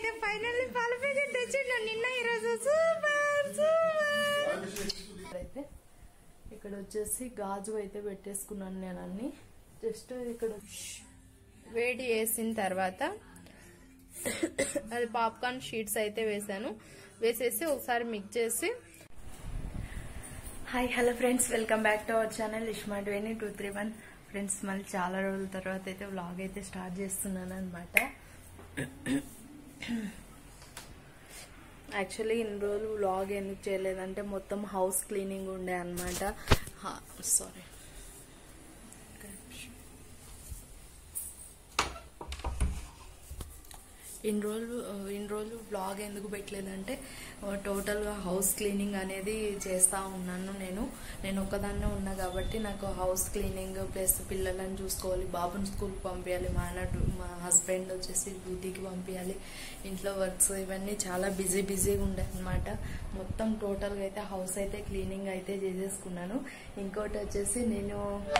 అయితే ఫైనల్లీ పాల ప్యాకెట్ తెచ్చిండు నిన్న ఈరోజు సూపర్ సూపర్ అయితే ఇక్కడ వచ్చేసి గాజు అయితే పెట్టేసుకున్నాను నేను అన్ని జస్ట్ ఇక్కడ వేడి వేసిన తర్వాత అది పాప్కార్న్ షీట్స్ అయితే వేసాను వేసేసి ఒకసారి మిక్స్ చేసి hi hello friends welcome back to our channel ఇష్మా twenty two three one friends మళ్ళీ చాలా రోజుల తర్వాత అయితే వ్లాగ్ అయితే స్టార్ట్ చేస్తున్నాను అనమాట యాక్చువల్లీ ఇన్ని రోజులు వ్లాగ్ ఎందుకు చేయలేదంటే మొత్తం హౌస్ క్లీనింగ్ ఉండే అనమాట సారీ ఇన్ని రోజులు ఇన్ని రోజులు బ్లాగ్ ఎందుకు పెట్టలేదంటే టోటల్గా హౌస్ క్లీనింగ్ అనేది చేస్తూ ఉన్నాను నేను నేను ఒక్కదాన్నే ఉన్నా కాబట్టి నాకు హౌస్ క్లీనింగ్ ప్లస్ పిల్లలను చూసుకోవాలి బాబుని స్కూల్కి పంపించాలి మా అన్న మా హస్బెండ్ వచ్చేసి డ్యూటీకి పంపించాలి ఇంట్లో వర్క్స్ ఇవన్నీ చాలా బిజీ బిజీగా ఉండే అనమాట మొత్తం టోటల్గా అయితే హౌస్ అయితే క్లీనింగ్ అయితే చేసేసుకున్నాను ఇంకోటి వచ్చేసి నేను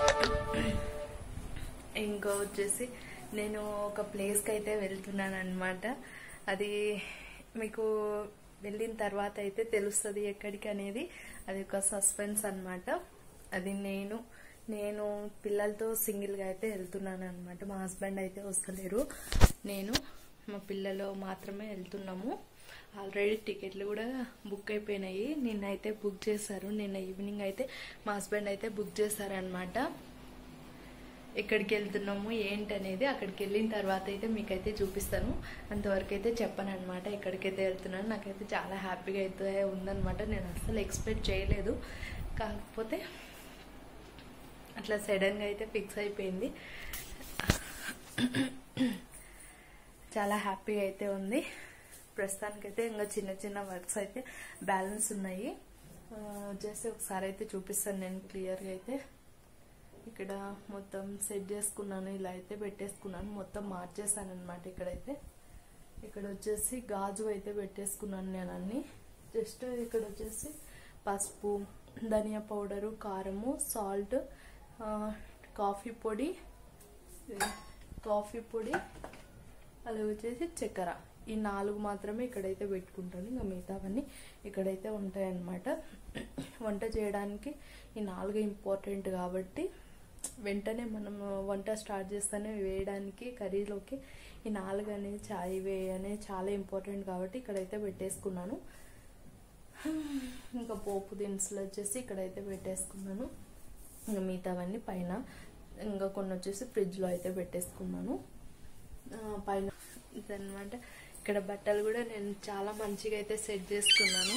ఇంకో వచ్చేసి నేను ఒక ప్లేస్కి అయితే వెళ్తున్నాను అనమాట అది మీకు వెళ్ళిన తర్వాత అయితే తెలుస్తుంది ఎక్కడికి అనేది అది ఒక సస్పెన్స్ అనమాట అది నేను నేను పిల్లలతో సింగిల్గా అయితే వెళ్తున్నాను అనమాట మా హస్బెండ్ అయితే వస్తలేరు నేను మా పిల్లలు మాత్రమే వెళ్తున్నాము ఆల్రెడీ టికెట్లు కూడా బుక్ అయిపోయినాయి నిన్నైతే బుక్ చేశారు నిన్న ఈవినింగ్ అయితే మా హస్బెండ్ అయితే బుక్ చేశారనమాట ఎక్కడికి వెళ్తున్నాము ఏంటి అనేది అక్కడికి వెళ్ళిన తర్వాత అయితే మీకైతే చూపిస్తాను అంతవరకు అయితే చెప్పను అనమాట ఎక్కడికైతే వెళ్తున్నాను నాకైతే చాలా హ్యాపీగా అయితే ఉందనమాట నేను అసలు ఎక్స్పెక్ట్ చేయలేదు కాకపోతే అట్లా సడన్గా అయితే ఫిక్స్ అయిపోయింది చాలా హ్యాపీగా అయితే ఉంది ప్రస్తుతానికైతే ఇంకా చిన్న చిన్న వర్క్స్ అయితే బ్యాలెన్స్ ఉన్నాయి వచ్చేసి ఒకసారి అయితే చూపిస్తాను నేను క్లియర్గా అయితే ఇక్కడ మొత్తం సెట్ చేసుకున్నాను ఇలా అయితే పెట్టేసుకున్నాను మొత్తం మార్చేసాను అనమాట ఇక్కడైతే ఇక్కడ వచ్చేసి గాజు అయితే పెట్టేసుకున్నాను నేను అన్ని జస్ట్ ఇక్కడ వచ్చేసి పసుపు ధనియా పౌడరు కారము సాల్ట్ కాఫీ పొడి కాఫీ పొడి అలాగే వచ్చేసి చక్కెర ఈ నాలుగు మాత్రమే ఇక్కడైతే పెట్టుకుంటాను ఇంకా మిగతావన్నీ ఇక్కడైతే ఉంటాయన్నమాట వంట చేయడానికి ఈ నాలుగు ఇంపార్టెంట్ కాబట్టి వెంటనే మనం వంట స్టార్ట్ చేస్తేనే వేయడానికి కర్రీలోకి ఈ నాలుగు అనేది చాయ్ వే అనేది చాలా ఇంపార్టెంట్ కాబట్టి ఇక్కడైతే పెట్టేసుకున్నాను ఇంకా పోపు దినుసులు వచ్చేసి ఇక్కడైతే పెట్టేసుకున్నాను ఇంకా మిగతావన్నీ పైన ఇంకా కొన్ని వచ్చేసి ఫ్రిడ్జ్లో అయితే పెట్టేసుకున్నాను పైన ఇదనమాట ఇక్కడ బట్టలు కూడా నేను చాలా మంచిగా అయితే సెట్ చేసుకున్నాను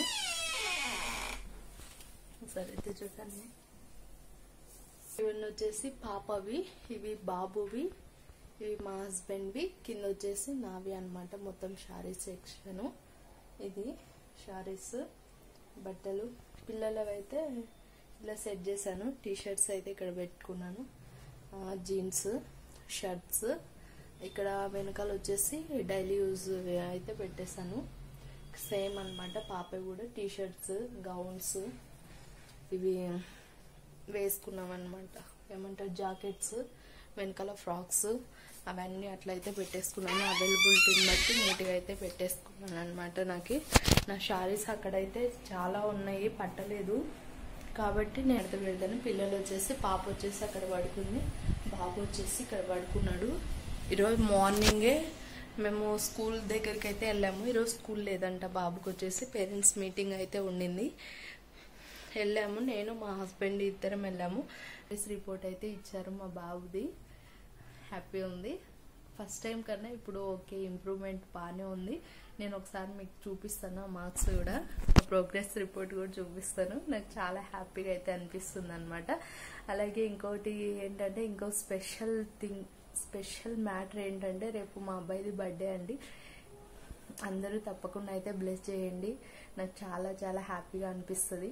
సరే అయితే చూడండి ఇవన్నీ వచ్చేసి పాపవి ఇవి బాబువి ఇవి మా హస్బెండ్వి కింద వచ్చేసి నావి అనమాట మొత్తం శారీస్ సెక్షన్ ఇది శారీస్ బట్టలు పిల్లలవి అయితే ఇలా సెట్ చేశాను టీ షర్ట్స్ అయితే ఇక్కడ పెట్టుకున్నాను జీన్స్ షర్ట్స్ ఇక్కడ వెనకాల వచ్చేసి డైలీ యూజ్ అయితే పెట్టేశాను సేమ్ అనమాట పాప కూడా టీ షర్ట్స్ గౌన్స్ ఇవి వేసుకున్నాం అనమాట ఏమంటారు జాకెట్స్ వెనకాల ఫ్రాక్స్ అవన్నీ అట్లయితే పెట్టేసుకున్నాను అవైలబిలిటీని బట్టి నీట్గా అయితే పెట్టేసుకున్నాను అనమాట నాకు నా శారీస్ అక్కడైతే చాలా ఉన్నాయి పట్టలేదు కాబట్టి నేను అర్థం పెడతాను పిల్లలు వచ్చేసి పాప వచ్చేసి అక్కడ పడుకుంది బాబు వచ్చేసి ఇక్కడ పడుకున్నాడు ఈరోజు మార్నింగే మేము స్కూల్ దగ్గరికి అయితే వెళ్ళాము ఈరోజు స్కూల్ లేదంట బాబుకి వచ్చేసి పేరెంట్స్ మీటింగ్ అయితే ఉండింది వెళ్ళాము నేను మా హస్బెండ్ ఇద్దరం వెళ్ళాము రిపోర్ట్ అయితే ఇచ్చారు మా బాబుది హ్యాపీ ఉంది ఫస్ట్ టైం కన్నా ఇప్పుడు ఓకే ఇంప్రూవ్మెంట్ బాగానే ఉంది నేను ఒకసారి మీకు చూపిస్తాను ఆ మార్క్స్ కూడా ప్రోగ్రెస్ రిపోర్ట్ కూడా చూపిస్తాను నాకు చాలా హ్యాపీగా అయితే అనిపిస్తుంది అనమాట అలాగే ఇంకోటి ఏంటంటే ఇంకో స్పెషల్ థింగ్ స్పెషల్ మ్యాటర్ ఏంటంటే రేపు మా అబ్బాయిది బర్త్డే అండి అందరూ తప్పకుండా అయితే బ్లెస్ చేయండి నాకు చాలా చాలా హ్యాపీగా అనిపిస్తుంది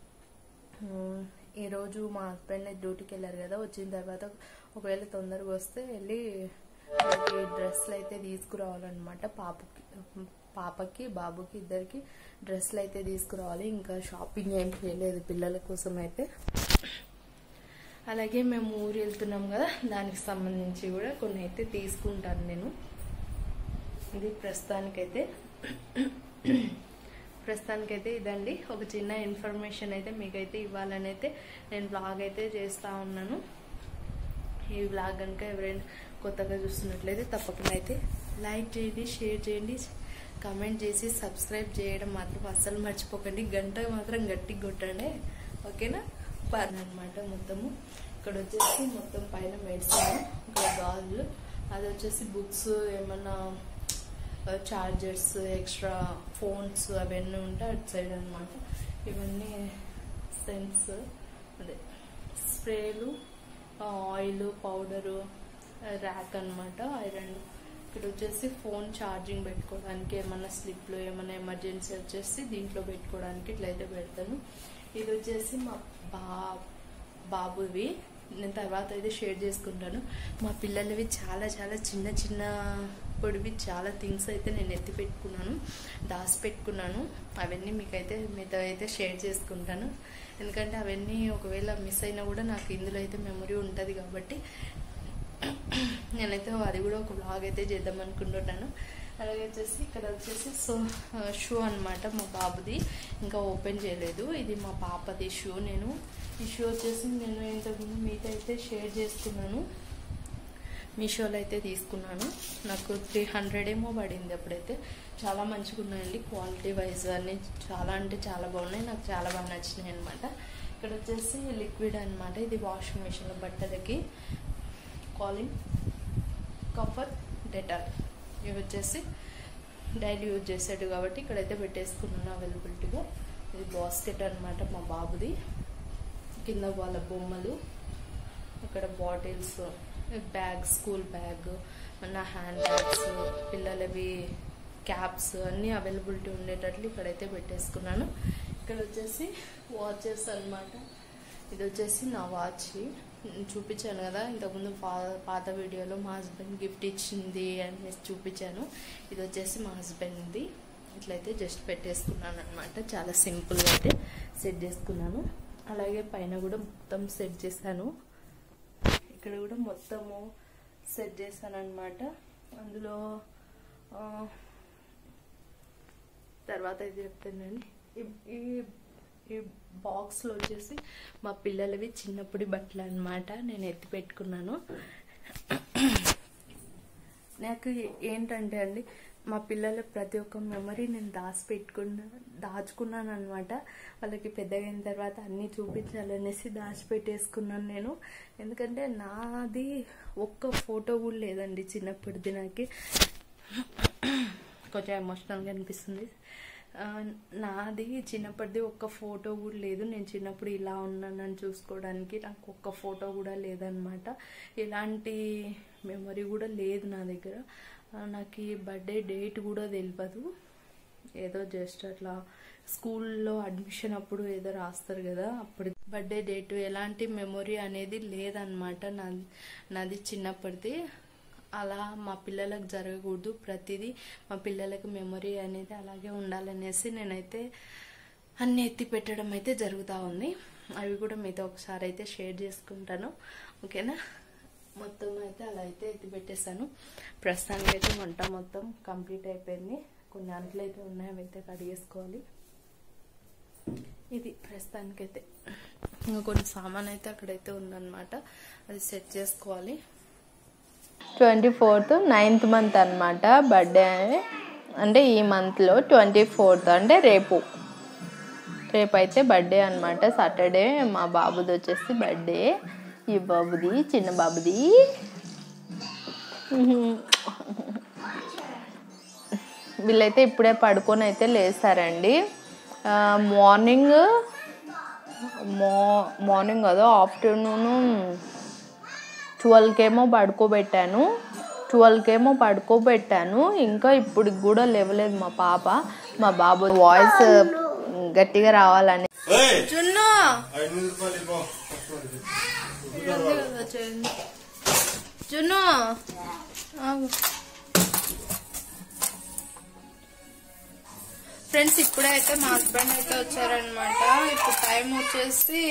ఈరోజు మా హస్బెండ్ డ్యూటీకి వెళ్ళారు కదా వచ్చిన తర్వాత ఒకవేళ తొందరగా వస్తే వెళ్ళి వాళ్ళకి డ్రెస్సులు అయితే తీసుకురావాలన్నమాట పాపకి పాపకి బాబుకి ఇద్దరికి డ్రెస్సులు అయితే తీసుకురావాలి ఇంకా షాపింగ్ ఏం చేయలేదు పిల్లల కోసం అయితే అలాగే మేము ఊరు వెళ్తున్నాం కదా దానికి సంబంధించి కూడా కొన్ని అయితే తీసుకుంటాను నేను ఇది ప్రస్తుతానికైతే ప్రస్తుతానికైతే ఇదండి ఒక చిన్న ఇన్ఫర్మేషన్ అయితే మీకైతే ఇవ్వాలని అయితే నేను బ్లాగ్ అయితే చేస్తూ ఉన్నాను ఈ బ్లాగ్ కనుక ఎవరైనా కొత్తగా చూస్తున్నట్లయితే తప్పకుండా అయితే లైక్ చేయండి షేర్ చేయండి కమెంట్ చేసి సబ్స్క్రైబ్ చేయడం మాత్రం అస్సలు మర్చిపోకండి గంట మాత్రం గట్టి కొట్టండి ఓకేనా పని అనమాట మొత్తము ఇక్కడ వచ్చేసి మొత్తం పైన మెడిసిన్ ఇక్కడ గాజులు అది వచ్చేసి బుక్స్ ఏమన్నా చార్జర్స్ ఎక్స్ట్రా ఫోన్స్ అవన్నీ ఉంటాయి అటు సైడ్ అనమాట ఇవన్నీ సెన్స్ అదే స్ప్రేలు ఆయిల్ పౌడరు ర్యాక్ అనమాట ఐరన్ ఇక్కడ వచ్చేసి ఫోన్ ఛార్జింగ్ పెట్టుకోవడానికి ఏమన్నా స్లిప్లు ఏమైనా ఎమర్జెన్సీ వచ్చేసి దీంట్లో పెట్టుకోవడానికి ఇట్లయితే పెడతాను ఇది వచ్చేసి మా బా బాబువి నేను తర్వాత అయితే షేర్ చేసుకుంటాను మా పిల్లలవి చాలా చాలా చిన్న చిన్న పొడివి చాలా థింగ్స్ అయితే నేను ఎత్తి పెట్టుకున్నాను దాచి పెట్టుకున్నాను అవన్నీ మీకైతే మీతో అయితే షేర్ చేసుకుంటాను ఎందుకంటే అవన్నీ ఒకవేళ మిస్ అయినా కూడా నాకు ఇందులో అయితే మెమరీ ఉంటుంది కాబట్టి నేనైతే అది కూడా ఒక బ్లాగ్ అయితే చేద్దాం అనుకుంటున్నాను అలాగే వచ్చేసి ఇక్కడ వచ్చేసి సో షూ అనమాట మా బాబుది ఇంకా ఓపెన్ చేయలేదు ఇది మా పాపది షూ నేను ఈ షూ వచ్చేసి నేను ఇంతకుముందు మీతో అయితే షేర్ చేసుకున్నాను మీషోలో అయితే తీసుకున్నాను నాకు త్రీ హండ్రెడ్ ఏమో పడింది అప్పుడైతే చాలా మంచిగా ఉన్నాయండి క్వాలిటీ వైజ్ అన్ని చాలా అంటే చాలా బాగున్నాయి నాకు చాలా బాగా నచ్చినాయి అనమాట ఇక్కడ వచ్చేసి లిక్విడ్ అనమాట ఇది వాషింగ్ మిషన్లో బట్టలకి కాలింగ్ కంఫర్ట్ డెటాల్ ఇవి వచ్చేసి డైలీ యూజ్ చేసాడు కాబట్టి ఇక్కడైతే పెట్టేసుకున్నాను అవైలబిలిటీగా ఇది బాస్కెట్ అనమాట మా బాబుది కింద వాళ్ళ బొమ్మలు ఇక్కడ బాటిల్స్ బ్యాగ్ స్కూల్ బ్యాగ్ నా హ్యాండ్ బ్యాగ్స్ పిల్లలవి క్యాప్స్ అన్నీ అవైలబిలిటీ ఉండేటట్లు ఇక్కడైతే పెట్టేసుకున్నాను ఇక్కడ వచ్చేసి వాచెస్ అనమాట ఇది వచ్చేసి నా వాచ్ చూపించాను కదా ఇంతకుముందు పాత వీడియోలో మా హస్బెండ్ గిఫ్ట్ ఇచ్చింది అనేసి చూపించాను ఇది వచ్చేసి మా హస్బెండ్ది ఇట్లయితే జస్ట్ పెట్టేసుకున్నాను అనమాట చాలా సింపుల్గా అయితే సెట్ చేసుకున్నాను అలాగే పైన కూడా మొత్తం సెట్ చేశాను ఇక్కడ కూడా మొత్తము సెట్ చేశాను అనమాట అందులో తర్వాత ఇది చెప్తానండి ఈ ఈ బాక్స్లో వచ్చేసి మా పిల్లలవి చిన్నప్పటి బట్టలు అనమాట నేను ఎత్తి పెట్టుకున్నాను నాకు ఏంటంటే అండి మా పిల్లల ప్రతి ఒక్క మెమరీ నేను దాచి పెట్టుకున్నా దాచుకున్నాను అనమాట వాళ్ళకి పెద్దగైన తర్వాత అన్నీ చూపించాలనేసి దాచిపెట్టేసుకున్నాను నేను ఎందుకంటే నాది ఒక్క ఫోటో కూడా లేదండి చిన్నప్పటిది నాకు కొంచెం ఎమోషనల్గా అనిపిస్తుంది నాది చిన్నప్పటిది ఒక్క ఫోటో కూడా లేదు నేను చిన్నప్పుడు ఇలా ఉన్నానని చూసుకోవడానికి నాకు ఒక్క ఫోటో కూడా లేదనమాట ఎలాంటి మెమరీ కూడా లేదు నా దగ్గర నాకు ఈ బర్త్డే డేట్ కూడా తెలియదు ఏదో జస్ట్ అట్లా స్కూల్లో అడ్మిషన్ అప్పుడు ఏదో రాస్తారు కదా అప్పుడు బర్త్డే డేట్ ఎలాంటి మెమొరీ అనేది లేదనమాట నా నాది చిన్నప్పటిది అలా మా పిల్లలకు జరగకూడదు ప్రతిదీ మా పిల్లలకు మెమొరీ అనేది అలాగే ఉండాలనేసి నేనైతే అన్ని ఎత్తి పెట్టడం అయితే జరుగుతూ ఉంది అవి కూడా మీతో ఒకసారి అయితే షేర్ చేసుకుంటాను ఓకేనా మొత్తం అయితే అలా అయితే ఎత్తి పెట్టేశాను ప్రస్తుతానికి అయితే వంట మొత్తం కంప్లీట్ అయిపోయింది కొన్ని అంట్లు అయితే ఉన్నాయి అవి అయితే కడిగేసుకోవాలి ఇది ప్రస్తుతానికైతే ఇంకా కొన్ని సామాన్ అయితే అక్కడైతే ఉందన్నమాట అది సెట్ చేసుకోవాలి ట్వంటీ ఫోర్త్ నైన్త్ మంత్ అనమాట బర్త్డే అంటే ఈ మంత్లో ట్వంటీ ఫోర్త్ అంటే రేపు రేపు అయితే బర్త్డే అనమాట సాటర్డే మా బాబుది వచ్చేసి బర్త్డే ఈ బాబుది చిన్న బాబుది వీళ్ళైతే ఇప్పుడే పడుకొని అయితే లేస్తారండి మార్నింగ్ మా మార్నింగ్ కదా ఆఫ్టర్నూన్ ట్వెల్వ్కేమో పడుకోబెట్టాను ట్వెల్వ్కేమో పడుకోబెట్టాను ఇంకా ఇప్పుడు కూడా లేవలేదు మా పాప మా బాబు వాయిస్ గట్టిగా రావాలని చున్ను ఐదు రూపాయలు ఇవ్వు. చున్ను ఆగు. ఫ్రెండ్స్ ఇప్పుడే అయితే మా హస్బెండ్ అయితే వచ్చారనమాట ఇప్పుడు టైం వచ్చేసి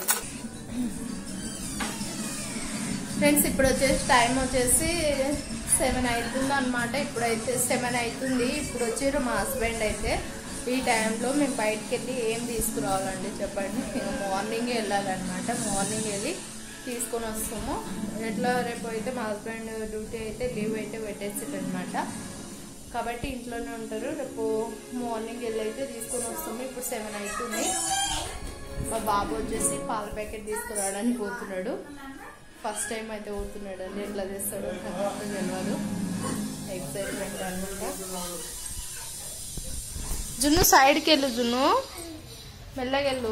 ఫ్రెండ్స్ ఇప్పుడు వచ్చేసి టైం వచ్చేసి సెవెన్ అవుతుంది అనమాట ఇప్పుడైతే సెవెన్ అవుతుంది ఇప్పుడు వచ్చారు మా హస్బెండ్ అయితే ఈ టైంలో మేము బయటకు వెళ్ళి ఏం తీసుకురావాలండి చెప్పండి ఇంకా మార్నింగ్ వెళ్ళాలన్నమాట మార్నింగ్ వెళ్ళి తీసుకొని వస్తాము ఎట్లా రేపు అయితే మా హస్బెండ్ డ్యూటీ అయితే లీవ్ అయితే పెట్టేసాడు అనమాట కాబట్టి ఇంట్లోనే ఉంటారు రేపు మార్నింగ్ వెళ్ళి అయితే తీసుకొని వస్తాము ఇప్పుడు సెవెన్ అవుతుంది మా బాబు వచ్చేసి పాల ప్యాకెట్ తీసుకురావడానికి పోతున్నాడు ఫస్ట్ టైం అయితే పోతున్నాడు అండి ఎట్లా చేస్తాడో నాకు తెలియదు ఎక్సైట్మెంట్ అనమాట జున్ను సైడ్కి వెళ్ళు జున్ను మెల్లగెళ్ళు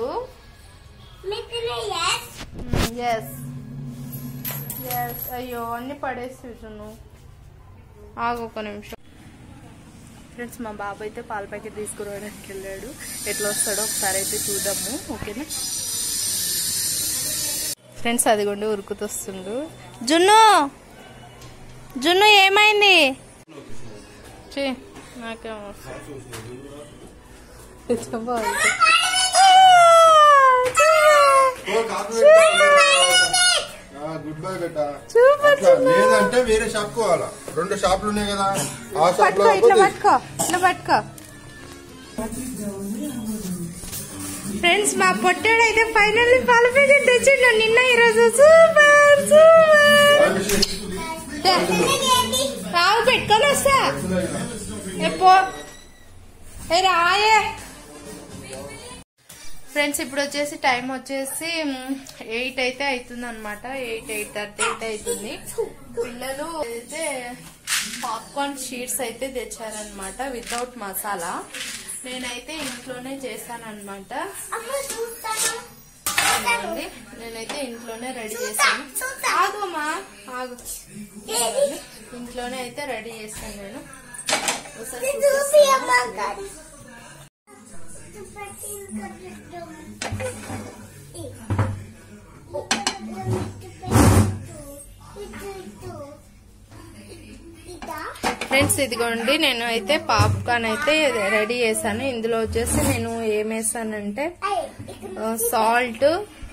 ఎస్ ఎస్ అయ్యో అన్ని పడేసి జున్ను ఆగు ఒక నిమిషం ఫ్రెండ్స్ మా బాబు అయితే పాల ప్యాకెట్ తీసుకురావడానికి వెళ్ళాడు ఎట్లా వస్తాడో ఒకసారి అయితే చూద్దాము ఓకేనా ఫ్రెండ్స్ అదిగోండి ఉరుకుతొస్తుండు జున్ను జున్ను ఏమైంది చే నాకేం గుడ్ బై బెట్ట అట్లా లేదంటే వేరే షాప్ పోవాలా రెండు షాపులు ఉన్నాయి కదా ఆ షాప్ లో పట్టుకో ఇట్లా కాకపోతే పట్టుకో ఇట్లా పట్టుకో ఫ్రెండ్స్ మా పొట్టాడు అయితే ఫైనల్లీ పాల ప్యాకెట్ తెచ్చిండు నిన్న ఈరోజు సూపర్ సూపర్ రావు పెట్టుకొని వస్తా ఎప్పో ఏ రాయే ఫ్రెండ్స్ ఇప్పుడు వచ్చేసి టైం వచ్చేసి ఎయిట్ అయితే అవుతుంది అనమాట ఎయిట్ ఎయిట్ థర్టీ అయితే అవుతుంది పిల్లలు అయితే పాప్కార్న్ షీట్స్ అయితే తెచ్చారనమాట వితౌట్ మసాలా నేనైతే ఇంట్లోనే చేశానన్నమాట చూడండి, నేనైతే ఇంట్లోనే రెడీ చేశాను ఆగమ్మా ఆగు చూడండి, ఇంట్లోనే అయితే రెడీ చేశాను నేను ఒకసారి చూపిస్తాను. ఫ్రెండ్స్ ఇదిగోండి నేను అయితే పాప్కార్న్ అయితే రెడీ చేశాను ఇందులో వచ్చేసి నేను ఏం వేసానంటే సాల్ట్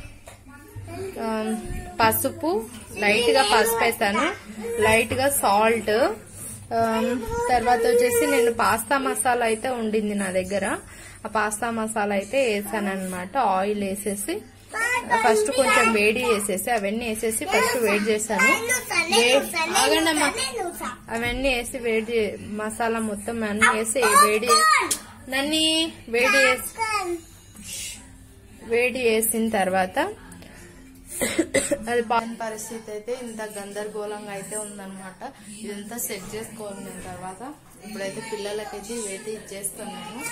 పసుపు లైట్ గా పసుపు వేసాను లైట్ గా సాల్ట్ తర్వాత వచ్చేసి నేను పాస్తా మసాలా అయితే ఉండింది నా దగ్గర ఆ పాస్తా మసాలా అయితే వేసాను అనమాట ఆయిల్ వేసేసి ఫస్ట్ కొంచెం వేడి వేసేసి అవన్నీ వేసేసి ఫస్ట్ వేడి చేశాను వే- ఆగండమ్మా అవన్నీ వేసి వేడి చే- మసాలా మొత్తం అన్ని వేసి వేడి చేసి నన్ని వేడి చేసి వేడి వేసిన తర్వాత అది పాన్ పరిస్థితి అయితే ఇంత గందరగోళంగా అయితే ఉందన్నమాట ఇదంతా సెట్ చేసుకోవాలి తర్వాత ఇప్పుడైతే పిల్లలకైతే ఇవైతే ఇచ్చేస్తాను నేను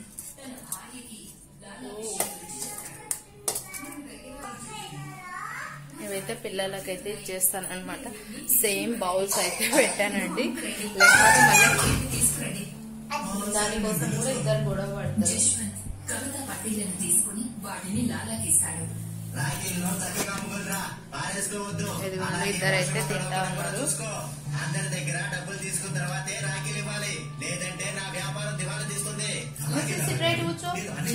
ఇవైతే పిల్లలకైతే ఇచ్చేస్తాను అనమాట సేమ్ బౌల్స్ అయితే పెట్టానండి లేకపోతే మళ్ళీ దానికోసం కూడా ఇద్దరు గొడవ పడతారు కవిత పట్టీలను తీసుకుని వాటిని లాలాకేశాడు ఇదిగోండి ఇద్దరు అయితే తింటా ఉన్నారు అందరి దగ్గర డబ్బులు తీసుకున్న తర్వాతే రాఖీలు ఇవ్వాలి లేదంటే నా వ్యాపారం దివాలా తీస్తుంది సిగరెట్ కూర్చో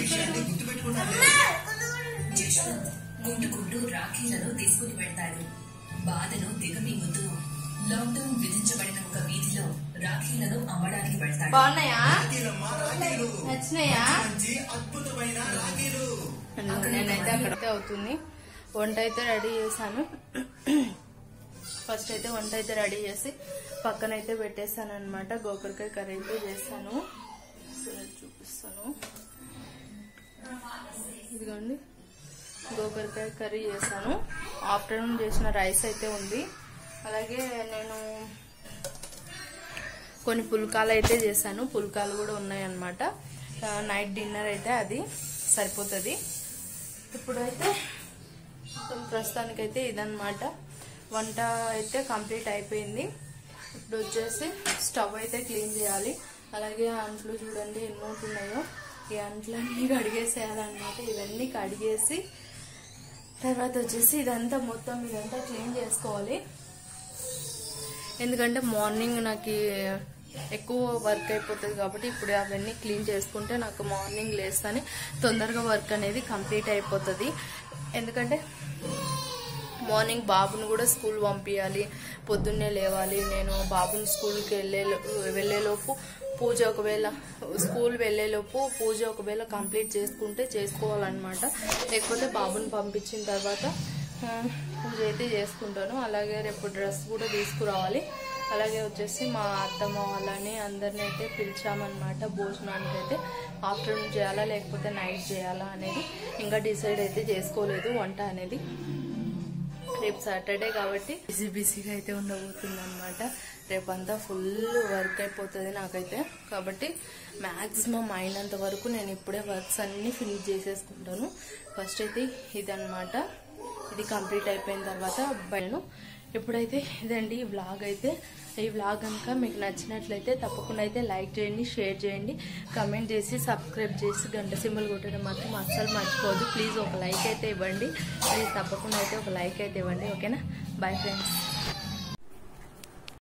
యశ్వంత్ ముట్టుకుంటూ రాఖీలను తీసుకుని వెళ్తాడు బాధను దిగమింగుతూ లాక్డౌన్ విధించబడిన ఒక వీధిలో రాఖీలను అమ్మడానికి వెళ్తాడు బాగున్నాయా నచ్చినాయా అద్భుతమైన రాఖీలు నేనైతే అక్కడైతే అవుతుంది వంట అయితే రెడీ చేశాను ఫస్ట్ అయితే వంట అయితే రెడీ చేసి పక్కన అయితే పెట్టేశాను అనమాట గోకరకాయ కర్రీ అయితే చేస్తాను సరే, చూపిస్తాను ఇదిగోండి గోకరకాయ కర్రీ చేశాను ఆఫ్టర్నూన్ చేసిన రైస్ అయితే ఉంది అలాగే నేను కొన్ని పుల్కాలు అయితే చేశాను పుల్కాలు కూడా ఉన్నాయన్నమాట ఆ, నైట్ డిన్నర్ అయితే అది సరిపోతుంది ఇప్పుడైతే మొత్తం ప్రస్తుతానికైతే ఇదన్నమాట వంట అయితే కంప్లీట్ అయిపోయింది ఇప్పుడు వచ్చేసి స్టవ్ అయితే క్లీన్ చేయాలి అలాగే అంట్లు చూడండి ఎన్ని ఉంటున్నాయో ఈ అంట్లన్నీ కడిగేసేయాలన్నమాట ఇవన్నీ కడిగేసి తర్వాత వచ్చేసి ఇదంతా మొత్తం ఇదంతా క్లీన్ చేసుకోవాలి ఎందుకంటే మార్నింగ్ నాకు ఎక్కువ వర్క్ అయిపోతుంది కాబట్టి ఇప్పుడు అవన్నీ క్లీన్ చేసుకుంటే నాకు మార్నింగ్ లేస్తానే తొందరగా వర్క్ అనేది కంప్లీట్ అయిపోతుంది ఎందుకంటే మార్నింగ్ బాబుని కూడా స్కూల్ పంపించాలి పొద్దున్నే లేవాలి నేను బాబుని స్కూల్కి వెళ్ళే వెళ్ళేలోపు పూజ ఒకవేళ స్కూల్ వెళ్ళేలోపు పూజ ఒకవేళ కంప్లీట్ చేసుకుంటే చేసుకోవాలన్నమాట లేకపోతే బాబుని పంపించిన తర్వాత ఆ, పూజ అయితే చేసుకుంటాను అలాగే రేపు డ్రెస్ కూడా తీసుకురావాలి అలాగే వచ్చేసి మా అత్తమ్మ వాళ్ళని అందరిని అయితే పిలిచామన్నమాట భోజనానికి అయితే ఆఫ్టర్నూన్ చేయాలా లేకపోతే నైట్ చేయాలా అనేది ఇంకా డిసైడ్ అయితే చేసుకోలేదు వంట అనేది రేపు సాటర్డే కాబట్టి బిజీ బిజీగా అయితే ఉండబోతుంది అనమాట రేపంతా ఫుల్ వర్క్ అయిపోతుంది నాకైతే కాబట్టి మ్యాక్సిమం అయినంత వరకు నేను ఇప్పుడే వర్క్స్ అన్నీ ఫినిష్ చేసేసుకుంటాను ఫస్ట్ అయితే ఇదన్నమాట ఇది కంప్లీట్ అయిపోయిన తర్వాత నేను ఇప్పుడైతే ఇదండి ఈ వ్లాగ్ అయితే ఈ వ్లాగ్ కనుక మీకు నచ్చినట్లయితే తప్పకుండా అయితే లైక్ చేయండి షేర్ చేయండి కమెంట్ చేసి సబ్స్క్రైబ్ చేసి గంట సింబల్ కొట్టడం మాత్రం అస్సలు మర్చిపోవద్దు ప్లీజ్ ఒక లైక్ అయితే ఇవ్వండి ప్లీజ్ తప్పకుండా అయితే ఒక లైక్ అయితే ఇవ్వండి ఓకేనా బాయ్ ఫ్రెండ్స్